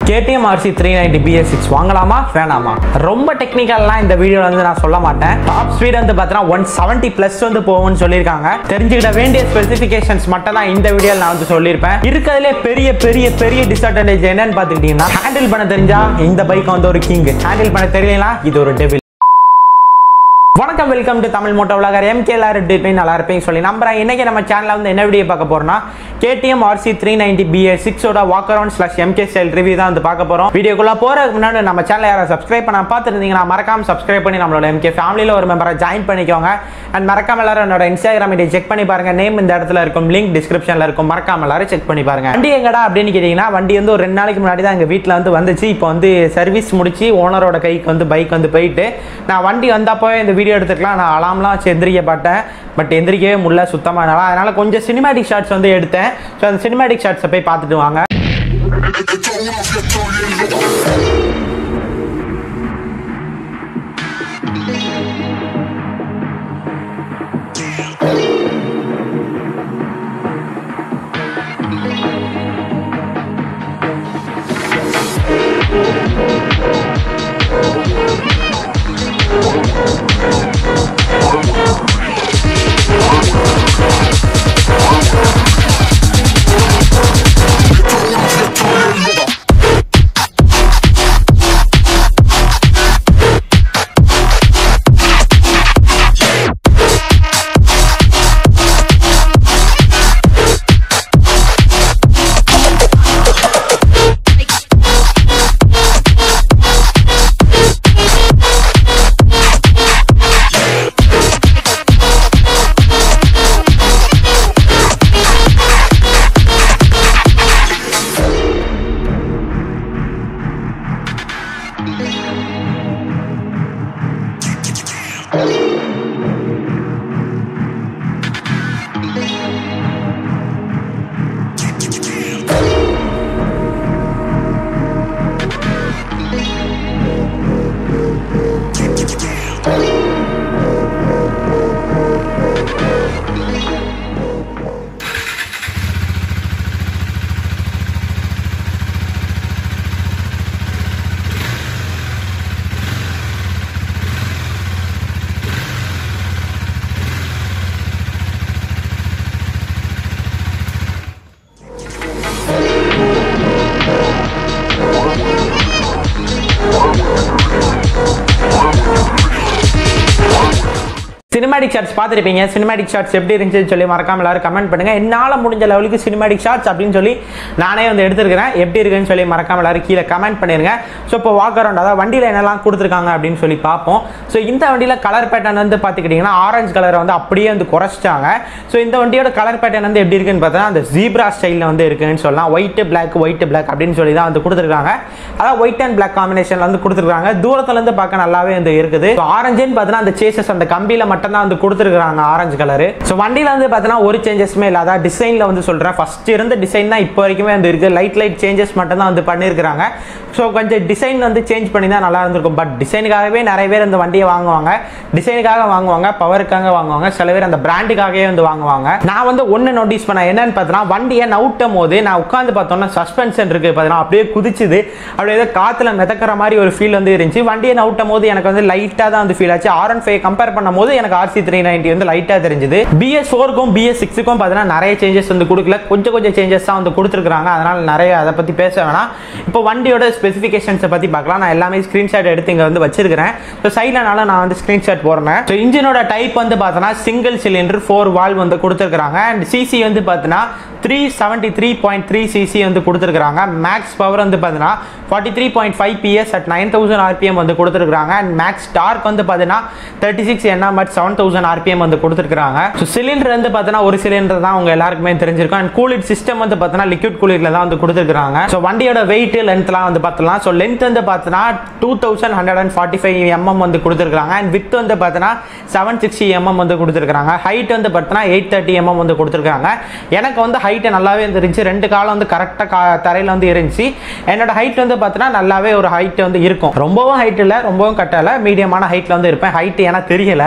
KTM RC three ninety BS six வாங்கலாமா வேணாமா ரொம்ப டெக்னிக்கல்லாம் இந்த வீடியோவில் வந்து நான் சொல்ல மாட்டேன் டாப் ஸ்பீட் வந்து பார்த்தீங்கன்னா ஒன் செவன்ட்டி ப்ளஸ் வந்து போகும்னு சொல்லியிருக்காங்க தெரிஞ்சுக்கிட வேண்டிய ஸ்பெசிஃபிகேஷன்ஸ் மட்டும் தான் இந்த வீடியோவில் நான் வந்து சொல்லியிருப்பேன் இருக்கிறதுலே பெரிய பெரிய பெரிய டிஸ்அட்வான்டேஜ் என்னன்னு பார்த்துக்கிட்டிங்கன்னா ஹேண்டில் பண்ண தெரிஞ்சா இந்த பைக் வந்து ஒரு கிங் ஹேண்டில் பண்ண தெரியலனா இது ஒரு டெவில் வணக்கம் welcome to Tamil moto vlogger MK எல்லாரும் எப்படி இருப்பீங்க நல்லா இருப்பீங்க சொல்லி நம்புறேன் இன்னைக்கு நம்ம சேனலில் வந்து என்ன வீடியோ பார்க்க போறோம்னா KTM RC three ninety PS சிக்ஸோட walk around slash MK style review தான் வந்து பார்க்க போறோம் வீடியோக்குள்ள போறதுக்கு முன்னாடி நம்ம சேனல் யாரை சப்ஸ்கிரைப் பண்ண பார்த்துருந்தீங்கன்னா மறக்காம சப்ஸ்கிரைப் பண்ணி நம்மளோட எம்கே ஃபேமிலியில் ஒரு மெம்பரை ஜாயின் பண்ணிக்கோங்க அண்ட் மறக்காம எல்லாரும் என்னோட இன்ஸ்டாகிராம் ஐடி செக் பண்ணி பாருங்க நேம் இந்த இடத்துல இருக்கும் லிங்க் டிஸ்கிரிப்ஷனில் இருக்கும் மறக்காம எல்லாரும் செக் பண்ணி பாருங்க வண்டி எங்கடா அப்படின்னு கேட்டீங்கன்னா வண்டி வந்து ஒரு ரெண்டு நாளைக்கு முன்னாடி தான் எங்கள் வீட்டில் வந்து வந்துச்சு இப்போ வந்து சர்வீஸ் முடிச்சு ஓனரோட கைக்கு வந்து பைக் வந்து போயிட்டு நான் வண்டி வந்தப்போவே இந்த வீடியோ எடுத்துக்கலாம் நான் அலாம்லாம் வச்சு எந்திரிக்க பார்த்தேன் பட் எந்திரிக்கவே முடியல சுத்தமாக என்னால் அதனால கொஞ்சம் சினிமேட்டிக் ஷாட்ஸ் வந்து எடுத்தேன் ஸோ அந்த சினிமேட்டிக் ஷாட்ஸை போய் பார்த்துட்டு வாங்க சினிமேட்டிக் ஷாட்ஸ் பார்த்துருப்பீங்க சினிமேட்டிக் ஷாட்ஸ் எப்படி இருந்துச்சுன்னு சொல்லி மறக்காம எல்லாரும் கமெண்ட் பண்ணுங்க என்னால் முடிஞ்ச லெவலுக்கு சினிமேட்டிக் ஷாட்ஸ் அப்படின்னு சொல்லி நானே வந்து எடுத்துருக்கிறேன் எப்படி இருக்குன்னு சொல்லி மறக்காம எல்லாரும் கீழே கமெண்ட் பண்ணிருங்க ஸோ இப்போ வாக் அரௌண்ட் அதாவது வண்டியில் என்னெல்லாம் கொடுத்துருக்காங்க அப்படின்னு சொல்லி பார்ப்போம் ஸோ இந்த வண்டியில் கலர் பேட்டர்ன் வந்து பார்த்துக்கிட்டிங்கன்னா ஆரஞ்சு கலரை வந்து அப்படியே வந்து குறைச்சிட்டாங்க ஸோ இந்த வண்டியோட கலர் பேட்டர்ன் வந்து எப்படி இருக்குன்னு பார்த்தா அந்த ஜீப்ரா ஸ்டைலில் வந்து இருக்குன்னு சொல்லலாம் ஒயிட் பிளாக் ஒயிட் பிளாக் அப்படின்னு சொல்லி தான் வந்து கொடுத்துருக்காங்க அதாவது ஒயிட் அண்ட் பிளாக் காம்பினேஷனில் வந்து கொடுத்துருக்காங்க தூரத்துல இருந்து பார்க்க நல்லாவே வந்து இருக்குது ஆரஞ்சுன்னு பார்த்தீங்கன்னா அந்த சேசஸ் அந்த கம்பியில் மட்டும் தான் வந்து கொடுத்துருக்காங்க ஆரஞ்சு கலர் ஸோ வண்டியில் வந்து பார்த்தீங்கன்னா ஒரு சேஞ்சஸ்மே இல்லை அதாவது டிசைனில் வந்து சொல்கிறேன் ஃபர்ஸ்ட் இருந்த டிசைன் தான் இப்போ வரைக்குமே வந்து இருக்குது லைட் லைட் சேஞ்சஸ் மட்டும் தான் வந்து பண்ணியிருக்கிறாங்க ஸோ கொஞ்சம் டிசைன் வந்து சேஞ்ச் பண்ணி தான் நல்லா இருந்திருக்கும் பட் டிசைனுக்காகவே நிறைய பேர் இந்த வண்டியை வாங்குவாங்க டிசைனுக்காக வாங்குவாங்க பவருக்காக வாங்குவாங்க சில பேர் அந்த பிராண்டுக்காகவே வந்து வாங்குவாங்க நான் வந்து ஒன்று நோட்டீஸ் பண்ணேன் என்னன்னு பார்த்தீங்கன்னா வண்டியை நவுட்டும் போது நான் உட்காந்து பார்த்தோன்னா சஸ்பென்ஷன் இருக்கு பார்த்தீங்கன்னா அப்படியே குதிச்சுது அப்படியே ஏதோ காற்றுல மிதக்கிற மாதிரி ஒரு ஃபீல் வந்து இருந்துச்சு வண்டியை நவுட்டும் போது எனக்கு வந்து லைட்டாக தான் வந்து ஃபீல் ஆச்சு ஆர் ஒன் ஃபைவ் கம்பேர் பண்ணும்போது எனக்கு ஆர்சி த்ரீ நைன்ட்டி வந்து லைட்டாக தெரிஞ்சுது பிஎஸ் ஃபோருக்கும் பிஎஸ் சிக்ஸுக்கும் பார்த்தீங்கன்னா நிறைய சேஞ்சஸ் வந்து கொடுக்கல கொஞ்சம் கொஞ்சம் சேஞ்சஸ் தான் வந்து கொடுத்துருக்காங்க அதனால நிறைய அதை பற்றி பேச வேணாம் இப்போ வண்டியோட ஸ்பெசிஃபிகேஷன்ஸை பற்றி பார்க்கலாம் நான் எல்லாமே ஸ்க்ரீன்ஷாட் எடுத்து இங்கே வந்து வச்சிருக்கிறேன் ஸோ சைட்லனால நான் வந்து ஸ்க்ரீன்ஷாட் போடுறேன் ஸோ இன்ஜினோட டைப் வந்து பார்த்தோன்னா சிங்கிள் சிலிண்டர் ஃபோர் வால் வந்து கொடுத்துருக்காங்க அண்ட் சிசி வந்து பார்த்தீங்கன்னா three seventy three point three cc வந்து கொடுத்துருக்காங்க மேக்ஸ் பவர் வந்து பார்த்தீங்கன்னா forty three point five PS at nine thousand RPM வந்து கொடுத்துருக்காங்க அண்ட் மேக்ஸ் டார்க் வந்து பார்த்தீங்கன்னா thirty six NM at seven thousand RPM வந்து கொடுத்துருக்காங்க ஸோ சிலிண்டர் வந்து பார்த்தீங்கன்னா ஒரு சிலிண்டர் தான் உங்க எல்லாருக்குமே தெரிஞ்சிருக்கும் அண்ட் கூலிட் சிஸ்டம் வந்து பார்த்தீங்கன்னா லிக்விட் கூலிட்ல தான் வந்து கொடுத்துருக்காங்க ஸோ வண்டியோட வெயிட் லென்த்லாம் வந்து பார்த்தலாம் ஸோ லென்த் வந்து பார்த்தீங்கன்னா two thousand hundred and forty five mm வந்து கொடுத்துருக்காங்க அண்ட் வித் வந்து பார்த்தீங்கன்னா செவன் சிக்ஸ்டி எம்எம் வந்து கொடுத்துருக்காங்க ஹைட் வந்து பார்த்தீங்கன்னா எயிட் தேர்ட்டி எம்எம் வந்து கொடுத்துருக்காங்க எனக்கு வந்து ஹைட் நல்லாவே இருந்துச்சு ரெண்டு காலம் வந்து கரெக்டாக கா தரையில் வந்து இருந்துச்சு என்னோட ஹைட் வந்து பார்த்தீங்கன்னா நல்லாவே ஒரு ஹைட் வந்து இருக்கும் ரொம்பவும் ஹைட் இல்லை ரொம்பவும் கட்டல மீடியமான ஹைட்ல வந்து இருப்பேன் ஹைட் ஏன்னா தெரியல ஃபியூல்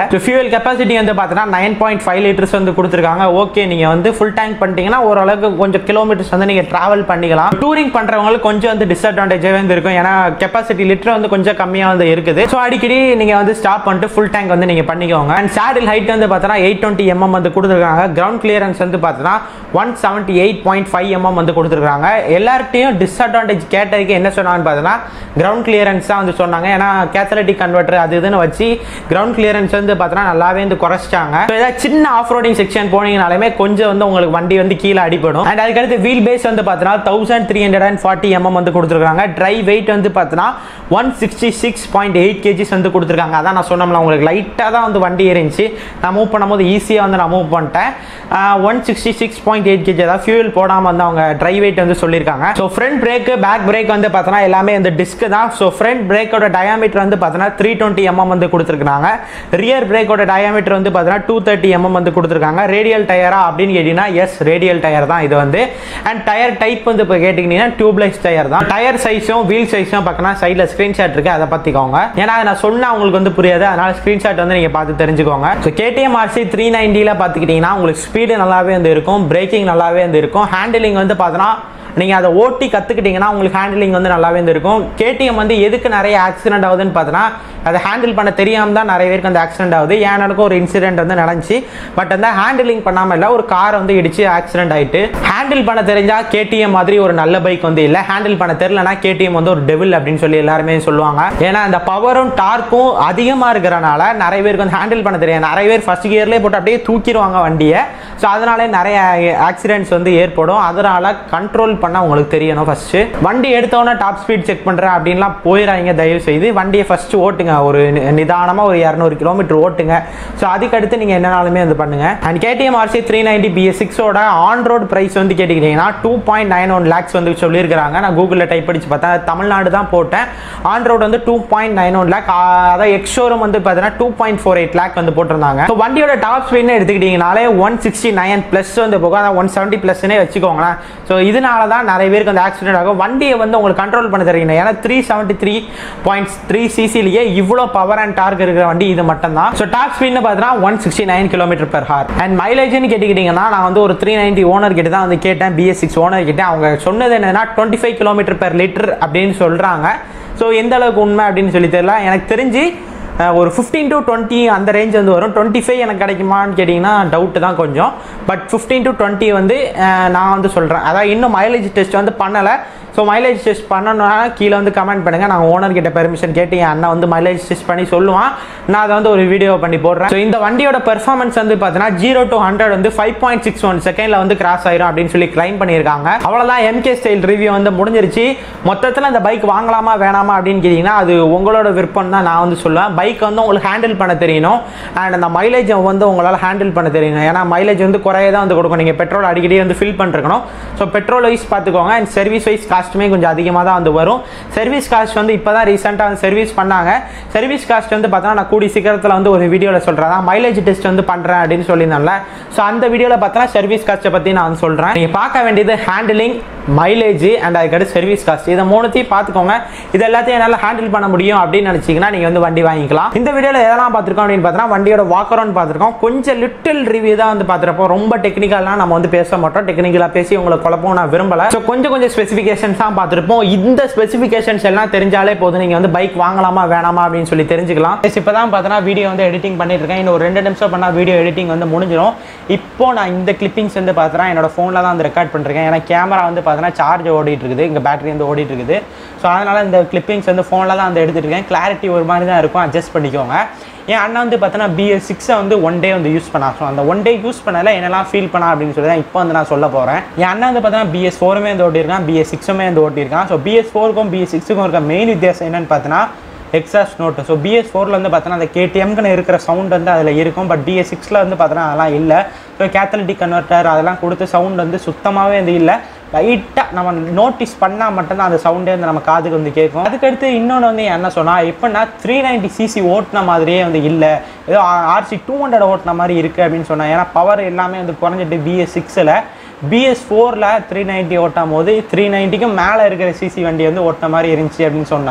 ஃபியூல் கெப்பாசிட்டி வந்து பார்த்தீங்கன்னா நைன் பாயிண்ட் ஃபைவ் லிட்டர்ஸ் வந்து கொடுத்துருக்காங்க ஓகே நீங்கள் வந்து ஃபுல் டேங்க் பண்ணிட்டீங்கன்னா ஓரளவுக்கு கொஞ்சம் கிலோமீட்டர்ஸ் வந்து நீங்கள் ட்ராவல் பண்ணிக்கலாம் டூரிங் பண்ணுறவங்களுக்கு கொஞ்சம் வந்து டிஸ்அட்வான்டேஜாக வந்து இருக்கும் ஏன்னா கெப்பாசிட்டி லிட்டர் வந்து கொஞ்சம் கம்மியாக வந்து இருக்குது ஸோ அடிக்கடி நீங்கள் வந்து ஸ்டாப் பண்ணிட்டு ஃபுல் டேங்க் வந்து நீங்கள் பண்ணிக்கோங்க அண்ட் சேடில் ஹைட் வந்து பார்த்தீங்கன்னா எயிட் டுவெண்ட்டி எம்எம் வந்து கொடுத்துருக்காங்க கிரவுண்ட் கிளியரன்ஸ் வந்து பார்த்தீங்கன்னா one seventy eight point five mm வந்து கொடுத்துருக்காங்க எல்லார்ட்டையும் டிஸ்அட்வான்டேஜ் கேட்டதுக்கு என்ன சொன்னாங்கன்னு பார்த்தீங்கன்னா கிரவுண்ட் கிளியரன்ஸ் தான் வந்து சொன்னாங்க ஏன்னா கேத்தலட்டிக் கன்வெர்ட்டர் அது இதுன்னு வச்சு கிரவுண்ட் கிளியரன்ஸ் வந்து பார்த்தீங்கன்னா நல்லாவே வந்து குறைச்சிட்டாங்க ஸோ ஏதாவது சின்ன ஆஃப் ரோடிங் செக்ஷன் போனீங்கனாலுமே கொஞ்சம் வந்து உங்களுக்கு வண்டி வந்து கீழே அடிபடும் அண்ட் அதுக்கடுத்து வீல் பேஸ் வந்து பார்த்தீங்கன்னா thousand three hundred and forty mm வந்து கொடுத்துருக்காங்க ட்ரை வெயிட் வந்து பார்த்தீங்கன்னா one sixty six point eight kgs வந்து கொடுத்துருக்காங்க அதான் நான் சொன்னோம்ல உங்களுக்கு லைட்டாக தான் வந்து வண்டி இருந்துச்சு நான் மூவ் பண்ணும்போது ஈஸியாக வந்து நான் மூவ் பண்ணிட்டேன் one sixty six point eight kg அதாவது ஃபியூல் போடாமல் வந்து அவங்க ட்ரை வெயிட் வந்து சொல்லியிருக்காங்க so front brake back brake வந்து பார்த்தோன்னா எல்லாமே இந்த டிஸ்க் தான் ஸோ ஃப்ரண்ட் பிரேக்கோட டயாமீட்டர் வந்து பார்த்தோன்னா த்ரீ டுவெண்ட்டி எம்எம் வந்து கொடுத்துருக்காங்க ரியர் பிரேக்கோட டயாமீட்டர் வந்து பார்த்தோன்னா டூ தேர்ட்டி எம்எம் வந்து கொடுத்துருக்காங்க ரேடியல் டயரா அப்படின்னு கேட்டிங்கன்னா எஸ் ரேடியல் டயர் தான் இது வந்து அண்ட் டயர் டைப் வந்து இப்போ கேட்டிங்கன்னா டியூப்லைஸ் டயர் தான் டயர் சைஸும் வீல் சைஸும் பார்க்கணும் சைடில் ஸ்க்ரீன்ஷாட் இருக்கு அதை பார்த்துக்கோங்க ஏன்னா அதை நான் சொன்னா உங்களுக்கு வந்து புரியாது அதனால ஸ்க்ரீன்ஷாட் வந்து நீங்கள் பார்த்து தெரிஞ்சுக்கோங்க ஸோ கேடிஎம் ஆர்சி த்ரீ நைன்ட்டியில் பார்த்துக்கிட்டிங்கன்னா உங்களுக்கு ஸ்பீடு நல்லாவே வந்து இருக்கும் பிரேக்கிங் நல்லாவே வந்து இருக்கும் ஹேண்டிலிங் வந்து பார்த்தோன்னா நீங்கள் அதை ஓட்டி கற்றுக்கிட்டீங்கன்னா உங்களுக்கு ஹேண்டிலிங் வந்து நல்லாவே வந்து இருக்கும் கேடிஎம் வந்து எதுக்கு நிறைய ஆக்சிடென்ட் ஆகுதுன்னு பார்த்தோன்னா அதை ஹேண்டில் பண்ண தெரியாமல் தான் நிறைய பேருக்கு அந்த ஆக்சிடென்ட் ஆகுது ஏன் எனக்கும் ஒரு இன்சிடென்ட் வந்து நடந்துச்சு பட் அந்த ஹேண்டிலிங் பண்ணாமல் இல்லை ஒரு கார் வந்து இடிச்சு ஆக்சிடென்ட் ஆயிட்டு ஹேண்டில் பண்ண தெரிஞ்சா கேடிஎம் மாதிரி ஒரு நல்ல பைக் வந்து இல்லை ஹேண்டில் பண்ண தெரியலனா கேடிஎம் வந்து ஒரு டெவில் அப்படின்னு சொல்லி எல்லாருமே சொல்லுவாங்க ஏன்னா அந்த பவரும் டார்க்கும் அதிகமாக இருக்கிறனால நிறைய பேருக்கு வந்து ஹேண்டில் பண்ண தெரியாது நிறைய பேர் ஃபர்ஸ்ட் கியர்லேயே போட்டு அப்படியே தூக்கிடுவாங்க வண்டியை ஸோ அதனாலே நிறைய ஆக்சிடென்ட்ஸ் வந்து ஏற்படும் அதனால கண்ட்ரோல் பண்ண உங்களுக்கு தெரியணும் ஃபர்ஸ்ட் வண்டி எடுத்தோன்னே டாப் ஸ்பீட் செக் பண்ணுறேன் அப்படின்லாம் போயிடாதீங்க தயவு செய்து வண்டியை ஃபர்ஸ்ட் ஓட்டுங்க ஒரு நி- நிதானமா ஒரு இரநூறு கிலோமீட்டர் ஓட்டுங்க ஸோ அதுக்கடுத்து நீங்கள் என்னனாலுமே வந்து பண்ணுங்க and KTM RC three ninety PS சிக்ஸோட ஆன் ரோட் ப்ரைஸ் வந்து கேட்டுக்கிட்டீங்கன்னா two point nine one lakhs வந்து சொல்லியிருக்காங்க நான் கூகுளில் டைப் அடிச்சு பார்த்தேன் தமிழ்நாடு தான் போட்டேன் ஆன் ரோட் வந்து two point nine one lakh அதான் எக்ஸ் ஷோரூம் வந்து பார்த்தீங்கன்னா two point four eight lakh வந்து போட்டிருந்தாங்க ஸோ வண்டியோட டாப் ஸ்பீட்னு எடுத்துக்கிட்டீங்கனாலே ஒன் சிக்ஸ்டி நைன் ப்ளஸ் வந்து போகும் அதான் ஒன் செவன்ட்டி ப்ளஸ்னே வச்சுக்கோங்களேன் ஸோ இதனால தான் நிறைய பேருக்கு அந்த ஆக்சிடென்ட் ஆகும் வண்டியை வந்து உங்களுக்கு கண்ட்ரோல் பண்ண தெரியணும் ஏன்னா three seventy three point three சிசிலேயே இவ்வளோ பவர் அண்ட் டார்க் இருக்கிற வண்டி இது மட்டும் தான் ஸோ டாப் ஸ்பீட்னு பார்த்தீங்கன்னா one sixty nine kilometre per hour and மைலேஜ்னு கேட்டுக்கிட்டீங்கன்னா நான் வந்து ஒரு த்ரீ நைன்ட்டி ஓனர் கிட்ட தான் வந்து கேட்டேன் பிஎஸ் சிக்ஸ் ஓனர் கிட்ட அவங்க சொன்னது என்னன்னா twenty five kilometre per litre அப்படின்னு சொல்கிறாங்க ஸோ எந்த அளவுக்கு உண்மை அப்படின்னு சொல்லி தெரியல எனக்கு தெரிஞ்சு அஹ், ஒரு ஃபிஃப்டீன் டு டுவெண்ட்டி அந்த ரேஞ்ச் வந்து வரும் டுவெண்ட்டி ஃபைவ் எனக்கு கிடைக்குமான்னு கேட்டிங்கன்னா டவுட்டு தான் கொஞ்சம் பட் ஃபிஃப்டீன் டு டுவெண்ட்டி வந்து அஹ், நான் வந்து சொல்கிறேன் அதாவது இன்னும் மைலேஜ் டெஸ்ட் வந்து பண்ணலை ஸோ மைலேஜ் டெஸ்ட் பண்ணணும்னா கீழே வந்து கமெண்ட் பண்ணுங்கள் நான் ஓனர் கிட்ட பெர்மிஷன் கேட்டு என் அண்ணன் வந்து மைலேஜ் டெஸ்ட் பண்ணி சொல்லுவான் நான் அதை வந்து ஒரு வீடியோ பண்ணி போடுறேன் ஸோ இந்த வண்டியோட பெர்ஃபார்மன்ஸ் வந்து பார்த்தீங்கன்னா ஜீரோ டு ஹண்ட்ரட் வந்து ஃபைவ் பாயிண்ட் சிக்ஸ் ஒன் செகண்டில் வந்து கிராஸ் ஆயிரும் அப்படின்னு சொல்லி கிளைம் பண்ணியிருக்காங்க அவ்வளோதான் எம்கே ஸ்டைல் ரிவ்யூ வந்து முடிஞ்சிருச்சு மொத்தத்தில் இந்த பைக் வாங்கலாமா வேணாமா அப்படின்னு கேட்டிங்கன்னா அது உங்களோட விருப்பம் தான் நான் வந்து சொல்லுவேன் பைக் வந்து உங்களுக்கு ஹேண்டில் பண்ண தெரியணும் அண்ட் அந்த மைலேஜ் வந்து உங்களால் ஹேண்டில் பண்ண தெரியணும் ஏன்னா மைலேஜ் வந்து குறைய தான் வந்து கொடுக்கும் நீங்கள் பெட்ரோல் அடிக்கடி வந்து ஃபில் பண்ணிருக்கணும் ஸோ பெட்ரோல் வைஸ் பார்த்துக்கோங்க அண்ட் சர்வீஸ் வைஸ் காஸ்ட்டுமே கொஞ்சம் அதிகமாக தான் வந்து வரும் சர்வீஸ் காஸ்ட் வந்து இப்போ தான் ரீசெண்டாக வந்து சர்வீஸ் பண்ணாங்க சர்வீஸ் காஸ்ட் வந்து பார்த்தா நான் கூடி சீக்கிரத்தில் வந்து ஒரு வீடியோவில் சொல்கிறேன் மைலேஜ் டெஸ்ட் வந்து பண்ணுறேன் அப்படின்னு சொல்லியிருந்தேன்ல ஸோ அந்த வீடியோவில் பார்த்தா சர்வீஸ் காஸ்ட்டை பற்றி நான் வந்து சொல்கிறேன் நீங்கள் பார்க்க வேண்டியது ஹேண்டிலிங் மைலேஜ் அண்ட் அதுக்கடுத்து சர்வீஸ் காஸ்ட் இதை மூணுத்தையும் பார்த்துக்கோங்க இது எல்லாத்தையும் என்னால் ஹேண்டில் பண்ண முடியும் அப்படின்னு நினச்சிங்கன்னா நீங்கள் வந்து வண்டி வாங்கிக்கலாம் இந்த வீடியோவில் எதெல்லாம் பார்த்துருக்கோம் அப்படின்னு பார்த்தோன்னா வண்டியோட வாக் அரௌண்ட் பார்த்துருக்கோம் கொஞ்சம் லிட்டில் ரிவ்யூ தான் வந்து பார்த்துருப்போம் ரொம்ப டெக்னிக்கலாக நம்ம வந்து பேச மாட்டோம் டெக்னிக்கலாக பேசி உங்களை குழப்பம் நான் விரும்பல ஸோ கொஞ்சம் கொஞ்சம் ஸ்பெசிஃபிகேஷன்ஸ் தான் பார்த்துருப்போம் இந்த ஸ்பெசிஃபிகேஷன்ஸ் எல்லாம் தெரிஞ்சாலே போதும் நீங்கள் வந்து பைக் வாங்கலாமா வேணாமா அப்படின்னு சொல்லி தெரிஞ்சுக்கலாம் இப்போ தான் பார்த்தோன்னா வீடியோ வந்து எடிட்டிங் பண்ணிட்டு இருக்கேன் இன்னும் ஒரு ரெண்டு நிமிஷம் பண்ணால் வீடியோ எடிட்டிங் வந்து முடிஞ்சிடும் இப்போ நான் இந்த கிளிப்பிங்ஸ் வந்து பார்த்தோன்னா என்னோட ஃபோனில் தான் வந்து ரெக்கார்ட் பண்ணிருக்கேன் ஏன்னா கேமரா வந்து பார்த்தோன்னா சார்ஜ் ஓடிட்டு இருக்குது இங்கே பேட்டரி வந்து ஓடிட்டு இருக்குது ஸோ அதனால இந்த கிளிப்பிங்ஸ் வந்து ஃபோனில் தான் வந்து எடுத்துட்டு இருக்கேன் கிளாரிட்டி ஒரு மாதிரி தான் இருக்கும் அட்ஜஸ்ட் பண்ணிக்கோங்க என் அண்ணன் வந்து பார்த்தோன்னா பிஎஸ் சிக்ஸை வந்து ஒன் டே வந்து யூஸ் பண்ணா ஸோ அந்த ஒன் டே யூஸ் பண்ணல என்னெல்லாம் ஃபீல் பண்ணா அப்படின்னு சொல்லி தான் இப்போ வந்து நான் சொல்ல போகிறேன் என் அண்ணன் வந்து பார்த்தோன்னா பிஎஸ் ஃபோருமே வந்து ஓட்டியிருக்கான் பிஎஸ் சிக்ஸுமே வந்து ஓட்டியிருக்கான் ஸோ பிஎஸ் ஃபோருக்கும் பிஎஸ் சிக்ஸுக்கும் இருக்க மெயின் வித்தியாசம் என்னன்னு பார்த்தோன்னா எக்ஸாஸ்ட் நோட்டு ஸோ பிஎஸ் ஃபோரில் வந்து பார்த்தோன்னா அந்த கேடிஎம்க்குன்னு இருக்கிற சவுண்ட் வந்து அதில் இருக்கும் பட் பிஎஸ் சிக்ஸில் வந்து பார்த்தோன்னா அதெல்லாம் இல்லை ஸோ கேத்தலிட்டிக் கன்வெர்ட்டர் அதெல்லாம் கொடுத்து சவுண்ட் வந்து சுத்தமாகவே வந்து இல்லை லைட்டாக நம்ம நோட்டீஸ் பண்ணால் மட்டும்தான் அந்த சவுண்டே வந்து நம்ம காதுக்கு வந்து கேட்கும் அதுக்கடுத்து இன்னொன்று வந்து என்ன சொன்னால் எப்படின்னா த்ரீ நைன்ட்டி சிசி ஓட்டின மாதிரியே வந்து இல்லை ஏதோ ஆர்சி டூ ஹண்ட்ரட் ஓட்டின மாதிரி இருக்குது அப்படின்னு சொன்னால் ஏன்னா பவர் எல்லாமே வந்து குறைஞ்சிட்டு பிஎஸ் சிக்ஸில் பிஎஸ் ஃபோரில் த்ரீ நைன்ட்டி ஓட்டும் போது த்ரீ நைன்ட்டிக்கும் மேலே இருக்கிற சிசி வண்டி வந்து ஓட்டின மாதிரி இருந்துச்சு அப்படின்னு சொன்னால்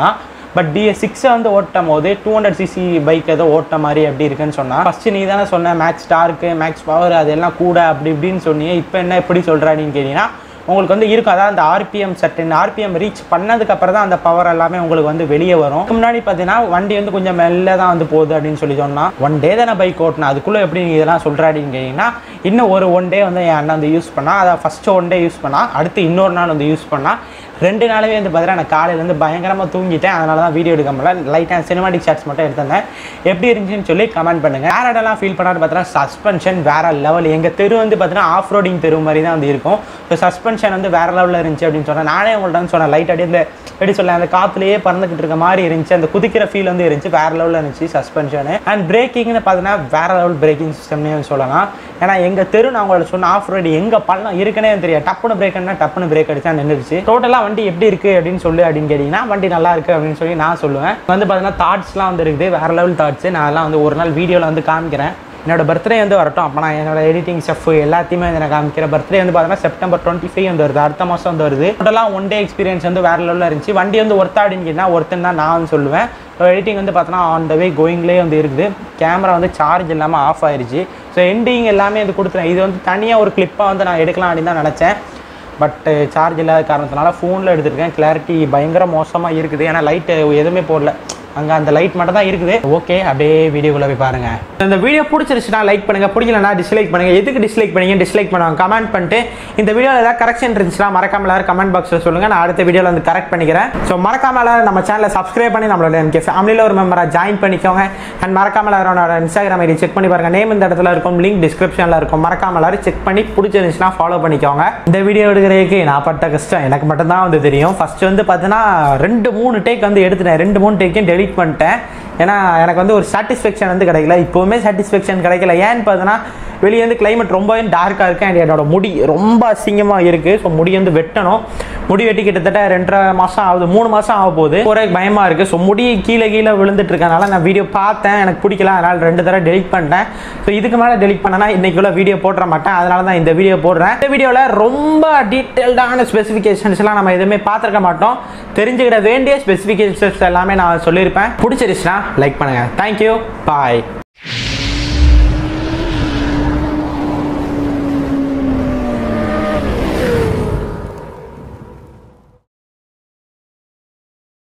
பட் டிஎஸ் சிக்ஸை வந்து ஓட்டும் போது டூ ஹண்ட்ரட் சிசி பைக் ஏதோ ஓட்ட மாதிரி எப்படி இருக்குன்னு சொன்னா ஃபர்ஸ்ட் நீ தானே சொன்ன மேக்ஸ் டார்க்கு மேக்ஸ் பவர் அதெல்லாம் கூட அப்படி இப்படின்னு சொன்னியே இப்போ என்ன எப்படி சொல்கிறாடின்னு கேட்டீங்கன்னா உங்களுக்கு வந்து இருக்கும் அதாவது அந்த ஆர்பிஎம் சர்டன் ஆர்பிஎம் ரீச் பண்ணதுக்கு அப்புறம் தான் அந்த பவர் எல்லாமே உங்களுக்கு வந்து வெளியே வரும் இதுக்கு முன்னாடி பார்த்தீங்கன்னா வண்டி வந்து கொஞ்சம் மெல்ல தான் வந்து போகுது அப்படின்னு சொல்லி சொன்னா ஒன் டே தானே பைக் ஓட்டினா அதுக்குள்ளே எப்படி நீ இதெல்லாம் சொல்கிறாடின்னு கேட்டிங்கன்னா இன்னும் ஒரு ஒன் டே வந்து என் அண்ணன் வந்து யூஸ் பண்ணா அதை ஃபஸ்ட்டு ஒன் டே யூஸ் பண்ணா அடுத்து இன்னொரு நாள் வந்து யூஸ் பண்ணா ரெண்டு நாளாவே வந்து பார்த்தீங்கன்னா நான் காலையிலேருந்து பயங்கரமாக தூங்கிட்டேன் அதனால தான் வீடியோ எடுக்க முடியல லைட்டாக சினிமாட்டிக் ஷாட்ஸ் மட்டும் எடுத்திருந்தேன் எப்படி இருந்துச்சுன்னு சொல்லி கமெண்ட் பண்ணுங்கள் வேற இடம்லாம் ஃபீல் பண்ணாரு பார்த்தீங்கன்னா சஸ்பென்ஷன் வேற லெவல் எங்கள் தெரு வந்து பார்த்தீங்கன்னா ஆஃப் ரோடிங் தெரு மாதிரி தான் வந்து இருக்கும் ஸோ சஸ்பென்ஷன் வந்து வேற லெவலில் இருந்துச்சு அப்படின்னு சொன்னேன் நானே உங்கள்ட்ட வந்து சொன்னேன் லைட் அப்படியே இந்த எப்படி சொல்ல அந்த காற்றுலேயே பறந்துக்கிட்டு இருக்க மாதிரி இருந்துச்சு அந்த குதிக்கிற ஃபீல் வந்து இருந்துச்சு வேற லெவலில் இருந்துச்சு சஸ்பென்ஷனு அண்ட் பிரேக்கிங்னு பார்த்தீங்கன்னா வேற லெவல் பிரேக்கிங் சிஸ்டம்னே சொல்லலாம் ஏன்னா எங்கள் தெரு நான் உங்கள்ட்ட சொன்ன ஆஃப் ரோடு எங்கே பள்ளம் இருக்குன்னே தெரியாது டப்புனு பிரேக்னா டப்புனு பிரேக் அடிச்சா நின்றுச்சு டோட்டலாக வண்டி எப்படி இருக்குது அப்படின்னு சொல்லு அப்படின்னு கேட்டிங்கன்னா வண்டி நல்லா இருக்குது அப்படின்னு சொல்லி நான் சொல்லுவேன் வந்து பார்த்தீங்கன்னா தாட்ஸ்லாம் வந்து இருக்குது வேற லெவல் தாட்ஸ் நான் எல்லாம் வந்து ஒரு நாள் வீடியோவில் வந்து காமிக்கிறேன் என்னோட பர்த்டே வந்து வரட்டும் அப்போ நான் என்னோட எடிட்டிங் ஸ்டெஃப் எல்லாத்தையுமே வந்து நான் காமிக்கிறேன் பர்த்டே வந்து பார்த்தீங்கன்னா செப்டம்பர் டுவெண்ட்டி ஃபைவ் வந்து வருது அடுத்த மாதம் வந்து வருது டோட்டலாக ஒன் டே எக்ஸ்பீரியன்ஸ் வந்து வேற லெவலில் இருந்துச்சு வண்டி வந்து ஒர்த்தா அப்படின்னு கேட்டால் ஒருத்தன் தான் நான் வந்து சொல்லுவேன் எடிட்டிங் வந்து பார்த்தோன்னா ஆன் த வே கோயிங்லேயே வந்து இருக்குது கேமரா வந்து சார்ஜ் இல்லாமல் ஆஃப் ஆயிருச்சு ஸோ எண்டிங் எல்லாமே இது கொடுத்துறேன் இது வந்து தனியாக ஒரு கிளிப்பாக வந்து நான் எடுக்கலாம் அப்படின்னு தான் நினச்சேன் பட் சார்ஜ் இல்லாத காரணத்தினால ஃபோனில் எடுத்திருக்கேன் கிளாரிட்டி பயங்கர மோசமாக இருக்குது ஏன்னா லைட்டு எதுவுமே போடல அங்கே அந்த லைட் மட்டும் தான் இருக்குது ஓகே அப்படியே வீடியோக்குள்ளே போய் பாருங்க இந்த வீடியோ பிடிச்சிருச்சுன்னா லைக் பண்ணுங்க பிடிக்கலனா டிஸ்லைக் பண்ணுங்க எதுக்கு டிஸ்லைக் பண்ணீங்க டிஸ்லைக் பண்ணுவாங்க கமெண்ட் பண்ணிட்டு இந்த வீடியோவில் ஏதாவது கரெக்ஷன் இருந்துச்சுன்னா மறக்காம எல்லாரும் கமெண்ட் பாக்ஸில் சொல்லுங்க நான் அடுத்த வீடியோவில் வந்து கரெக்ட் பண்ணிக்கிறேன் ஸோ மறக்காம எல்லாரும் நம்ம சேனலை சப்ஸ்கிரைப் பண்ணி நம்மளோட எம்கே ஃபேமிலியில் ஒரு மெம்பராக ஜாயின் பண்ணிக்கோங்க அண்ட் மறக்காம எல்லாரும் என்னோட இன்ஸ்டாகிராம் ஐடி செக் பண்ணி பாருங்க நேம் இந்த இடத்துல இருக்கும் லிங்க் டிஸ்கிரிப்ஷனில் இருக்கும் மறக்காம எல்லாரும் செக் பண்ணி பிடிச்சிருந்துச்சுன்னா ஃபாலோ பண்ணிக்கோங்க இந்த வீடியோ எடுக்கிறதுக்கு நான் பட்ட கஷ்டம் எனக்கு மட்டும்தான் வந்து தெரியும் ஃபர்ஸ்ட் வந்து பார்த்தீங்கன்னா ரெண்டு மூணு டேக் வந்து எடுத்துட்டேன் ரெண்டு மூணு டேக்கையும் டெலிட் பண்ணிட்டேன் ஏன்னா எனக்கு வந்து ஒரு சாட்டிஸ்ஃபேக்ஷன் வந்து கிடைக்கல இப்போவுமே சாட்டிஸ்ஃபேக்ஷன் கிடைக்கல ஏன்னு பார்த்தீங்கன்னா வெளியே வந்து கிளைமேட் ரொம்பவே டார்க்காக இருக்குது அண்ட் என்னோட முடி ரொம்ப அசிங்கமாக இருக்குது ஸோ முடி வந்து வெட்டணும் முடி வெட்டி கிட்டத்தட்ட ரெண்டரை மாதம் ஆகுது மூணு மாதம் ஆக போகுது ஒரே பயமாக இருக்குது ஸோ முடி கீழே கீழே விழுந்துட்டு இருக்கனால நான் வீடியோ பார்த்தேன் எனக்கு பிடிக்கல அதனால் ரெண்டு தடவை டெலிட் பண்ணிட்டேன் ஸோ இதுக்கு மேலே டெலிட் பண்ணனா இன்னைக்குள்ள வீடியோ போட்டுற மாட்டேன் அதனால தான் இந்த வீடியோ போடுறேன் இந்த வீடியோவில் ரொம்ப டீட்டெயில்டான ஸ்பெசிஃபிகேஷன்ஸ்லாம் நம்ம எதுவுமே பார்த்துருக்க மாட்டோம் தெரிஞ்சுக்கிட வேண்டிய ஸ்பெசிஃபிகேஷன்ஸ் எல்லாமே நான் சொல்லியிருப்பேன் பிடிச்சிருச்சுன்னா லைக் பண்ணுங்கள் தேங்க்யூ பாய்